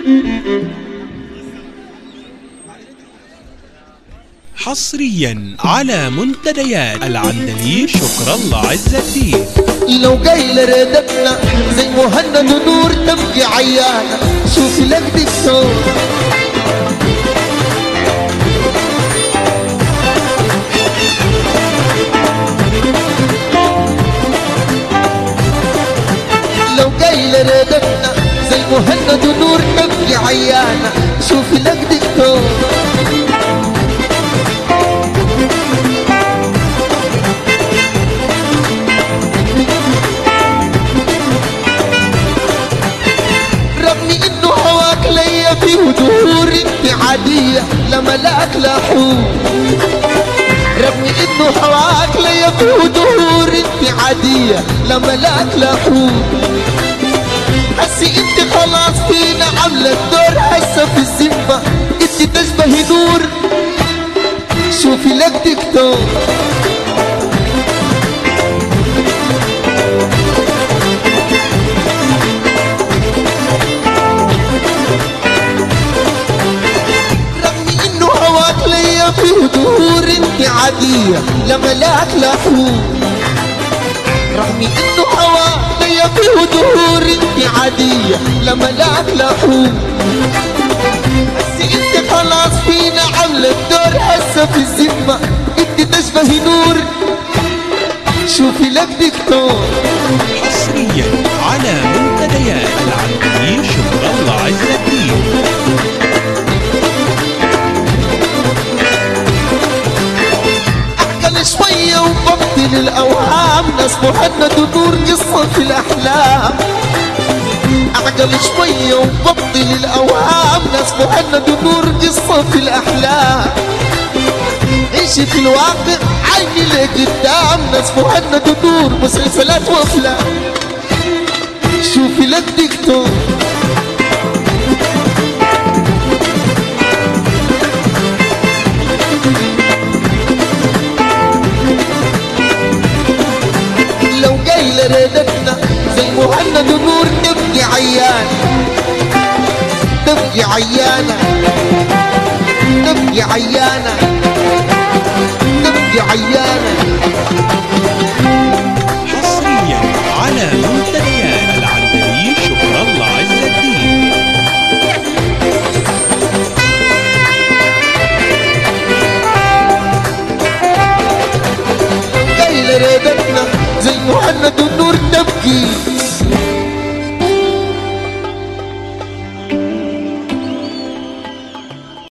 حصريا على منتديات العندليب شكر الله عز الدين لو جاي لردتنا زي مهند ونور تبقي عيانة شوفي لك دكتور لو جاي لردتنا زي مهند ونور تبقي عيانة شوفي لك دكتور رغم انه هواك ليا في ودور انت عادية لما لا لحوم رغم انه هواك ليا في ودور انت عادية لما لا لحوم حسي انت خلاص فينا عاملة الدور هسه في الزفة انت تشبهي نور شوفي لك دكتور رغم انه هواك ليا في هدور انت عادية لما لاك لحوم رغم انه هواك ليا في هدور انت عادية لما لاك لحوم بس انت خلاص فينا عاملة الدور هسه في الذمة انت تشبهي نور شوفي لك دكتور حصريا على منتديات العندليب شكر الله عز الدين اعقل شوية وبطل الاوهام ناس مهند ونور قصة في الاحلام اعقل شوية وبطل الاوهام ناس مهند ونور قصة في الاحلام عيشي في الواقع عيني لقدام ناس مهند ونور مسلسلات وافلام شوفي لك دكتور لو جاي لردتنا زي مهند ونور تبقي عيان تبقي عيانة تبقي عيانة تبقي عيانة